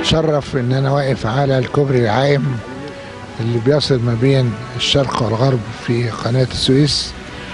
بتشرف ان انا واقف على الكوبري العايم اللي بيصل ما بين الشرق والغرب في قناة السويس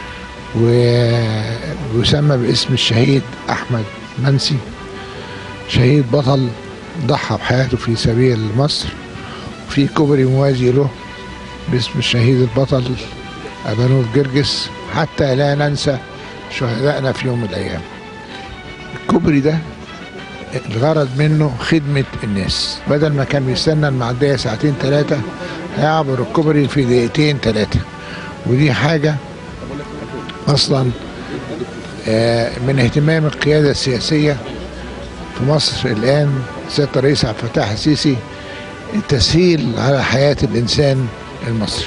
ويسمى باسم الشهيد احمد منسي شهيد بطل ضحى بحياته في سبيل مصر وفي كوبري موازي له باسم الشهيد البطل أبانوف جرجس حتى لا ننسى شهدائنا في يوم من الأيام الكوبري ده الغرض منه خدمة الناس بدل ما كان بيستنى المعدية ساعتين ثلاثة هيعبر الكوبري في دقيقتين ثلاثة ودي حاجة أصلا من اهتمام القيادة السياسية في مصر الآن سيادة الرئيس عبد الفتاح السيسي التسهيل على حياة الإنسان المصري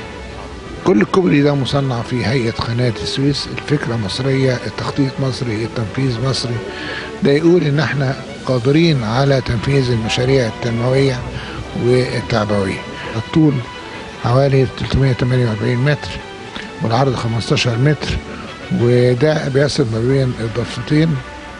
كل الكوبري ده مصنع في هيئة قناة السويس الفكرة مصرية التخطيط مصري التنفيذ مصري ده يقول ان احنا قادرين على تنفيذ المشاريع التنموية والتعبوية الطول حوالي 348 متر والعرض 15 متر وده بيصل ما بين الضفتين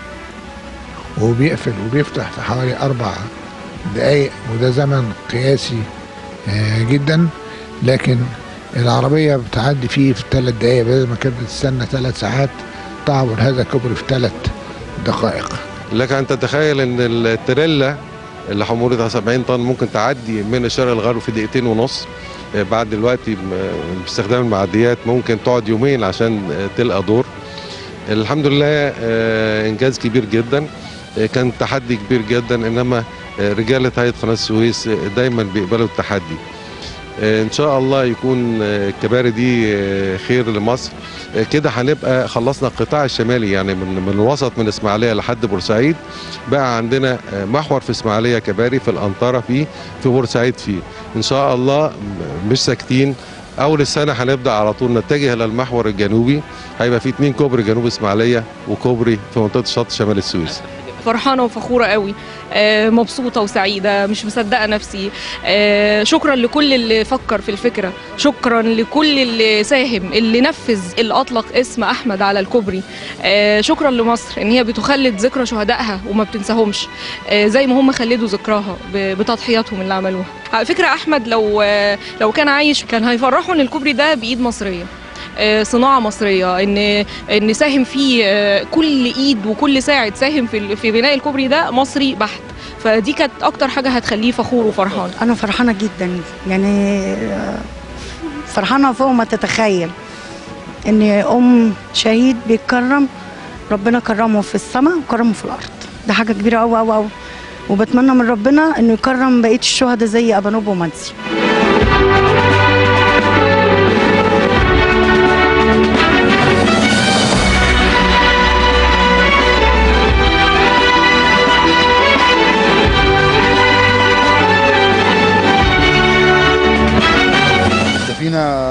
وبيقفل وبيفتح في حوالي أربع دقايق وده زمن قياسي جدا لكن العربية بتعدي فيه في ثلاث دقايق بدل ما كانت بتستنى ثلاث ساعات تعبر هذا الكوبري في ثلاث دقائق لك أن تتخيل أن التريلا اللي حمولتها 70 طن ممكن تعدي من الشرق الغربي في دقيقتين ونص بعد دلوقتي باستخدام المعديات ممكن تقعد يومين عشان تلقى دور الحمد لله انجاز كبير جدا كان تحدي كبير جدا انما رجاله هيئه قناه السويس دايما بيقبلوا التحدي ان شاء الله يكون الكباري دي خير لمصر كده هنبقى خلصنا القطاع الشمالي يعني من من الوسط من اسماعيليه لحد بورسعيد بقى عندنا محور في اسماعيليه كباري في الانطره فيه في بورسعيد فيه ان شاء الله مش ساكتين اول السنه هنبدا على طول نتجه الى المحور الجنوبي هيبقى في اتنين كوبري جنوب اسماعيليه وكوبري في منطقه شط شمال السويس فرحانه وفخوره قوي آه مبسوطه وسعيده مش مصدقه نفسي آه شكرا لكل اللي فكر في الفكره شكرا لكل اللي ساهم اللي نفذ اللي اطلق اسم احمد على الكوبري آه شكرا لمصر ان هي بتخلد ذكرى شهدائها وما بتنساهمش زي ما هم خلدوا ذكراها بتضحياتهم اللي عملوها على فكره احمد لو لو كان عايش كان هيفرحوا ان الكوبري ده بايد مصريه صناعه مصريه ان ان ساهم فيه كل ايد وكل ساعد ساهم في في بناء الكوبري ده مصري بحت فدي كانت اكتر حاجه هتخليه فخور وفرحان انا فرحانه جدا يعني فرحانه فوق ما تتخيل ان ام شهيد بيتكرم ربنا كرمه في السماء وكرمه في الارض ده حاجه كبيره قوي قوي قوي وبتمنى من ربنا انه يكرم بقيه الشهداء زي ابانوب ومنسي السفينه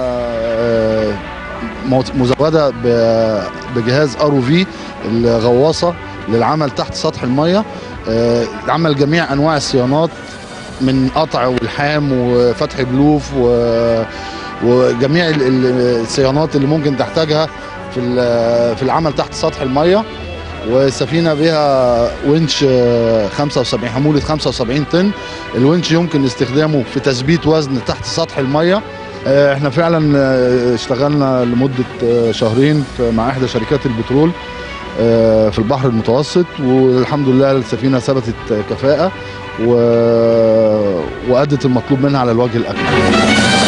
مزوده بجهاز ار في الغواصه للعمل تحت سطح الميه عمل جميع انواع الصيانات من قطع والحام وفتح بلوف وجميع الصيانات اللي ممكن تحتاجها في في العمل تحت سطح الميه والسفينه بها ونش 75 حموله 75 طن الونش يمكن استخدامه في تثبيت وزن تحت سطح الميه احنا فعلا اشتغلنا لمده شهرين مع احدى شركات البترول في البحر المتوسط والحمد لله السفينه ثبتت كفاءه و... وادت المطلوب منها على الوجه الاكمل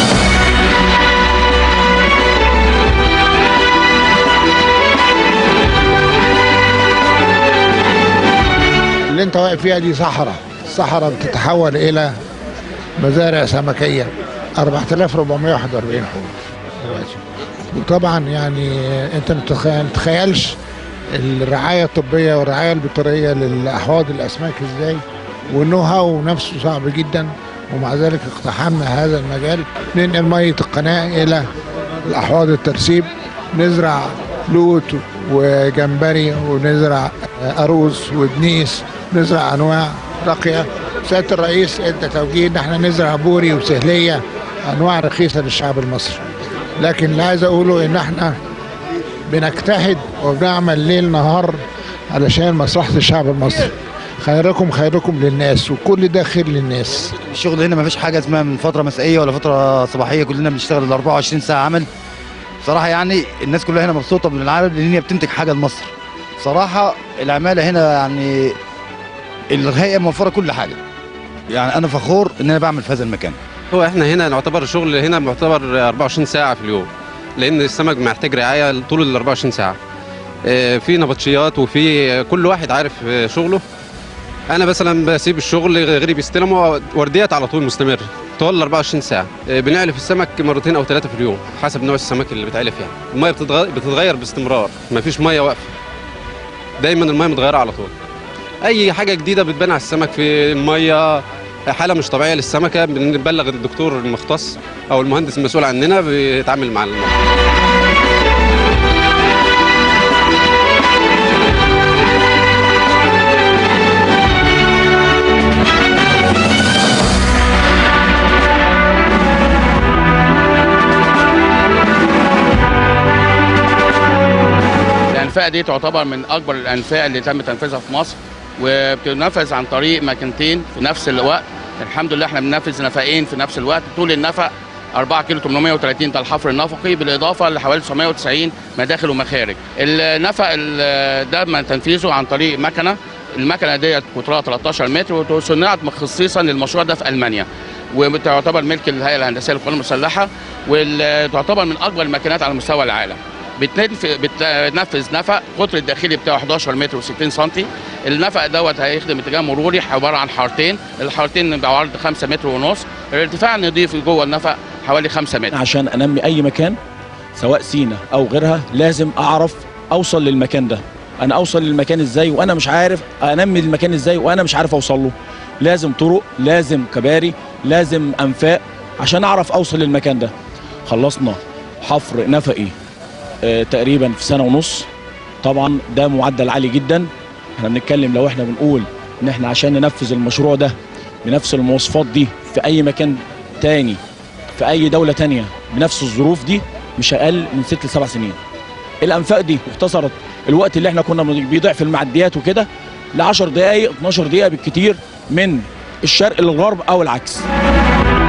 اللي انت واقف فيها دي صحراء الصحراء بتتحول الى مزارع سمكيه 4441 حوض دلوقتي وطبعا يعني انت ما تتخيلش الرعايه الطبيه والرعايه البيطريه لاحواض الاسماك ازاي والنو هاو نفسه صعب جدا ومع ذلك اقتحمنا هذا المجال ننقل ميه القناه الى الاحواض الترسيب نزرع لوت وجمبري ونزرع اروز ودنيس نزرع انواع راقيه سياده الرئيس ادى توجيه ان احنا نزرع بوري وسهليه انواع رخيصه للشعب المصري لكن اللي عايز اقوله ان احنا بنجتهد وبنعمل ليل نهار علشان مصلحه الشعب المصري خيركم خيركم للناس وكل ده خير للناس الشغل هنا ما فيش حاجه اسمها من فتره مسائيه ولا فتره صباحيه كلنا بنشتغل ال 24 ساعه عمل بصراحه يعني الناس كلها هنا مبسوطه من العالم لان هي بتنتج حاجه لمصر صراحه العماله هنا يعني الهيئه موفره كل حاجه يعني انا فخور ان انا بعمل في هذا المكان هو احنا هنا نعتبر الشغل هنا معتبر 24 ساعة في اليوم لأن السمك محتاج رعاية طول ال 24 ساعة اه، في نبطشيات وفي كل واحد عارف اه، شغله أنا مثلا بسيب الشغل غيري بيستلمه ورديات على طول مستمر طول ال 24 ساعة اه، بنعلف السمك مرتين أو ثلاثة في اليوم حسب نوع السمك اللي بتعلف يعني المية بتتغير, بتتغير باستمرار مفيش مية واقفة دايما المية متغيرة على طول أي حاجة جديدة بتبان على السمك في المية حاله مش طبيعيه للسمكه بنبلغ الدكتور المختص او المهندس المسؤول عننا بيتعامل مع الموضوع الانفاق دي تعتبر من اكبر الانفاق اللي تم تنفيذها في مصر وبتنفذ عن طريق مكانتين في نفس الوقت الحمد لله احنا بننفذ نفقين في نفس الوقت طول النفق 4 كيلو 830 ده الحفر النفقي بالاضافه لحوالي 990 مداخل ومخارج النفق ال- ده من تنفيذه عن طريق مكنه المكنه ديت قطرها 13 متر وصنعت خصيصا للمشروع ده في المانيا وتعتبر ملك الهيئه الهندسيه للقوات المسلحه وتعتبر من اكبر الماكينات على مستوى العالم بتنف- بتنفذ نفق قطر الداخلي بتاعه 11 متر و60 سم النفق دوت هيخدم اتجاه مروري عباره عن حارتين الحارتين بعرض 5 متر ونص الارتفاع النضيف جوه النفق حوالي 5 متر عشان انمي اي مكان سواء سينا او غيرها لازم اعرف اوصل للمكان ده انا اوصل للمكان ازاي وانا مش عارف انمي المكان ازاي وانا مش عارف اوصل له لازم طرق لازم كباري لازم انفاق عشان اعرف اوصل للمكان ده خلصنا حفر نفقي آه، تقريبا في سنه ونص طبعا ده معدل عالي جدا احنا بنتكلم لو احنا بنقول ان احنا عشان ننفذ المشروع ده بنفس المواصفات دي في اي مكان تاني في اي دوله تانية بنفس الظروف دي مش اقل من ست لسبع سنين الانفاق دي اختصرت الوقت اللي احنا كنا بيضيع في المعديات وكده ل 10 دقائق 12 دقيقه بالكتير من الشرق للغرب او العكس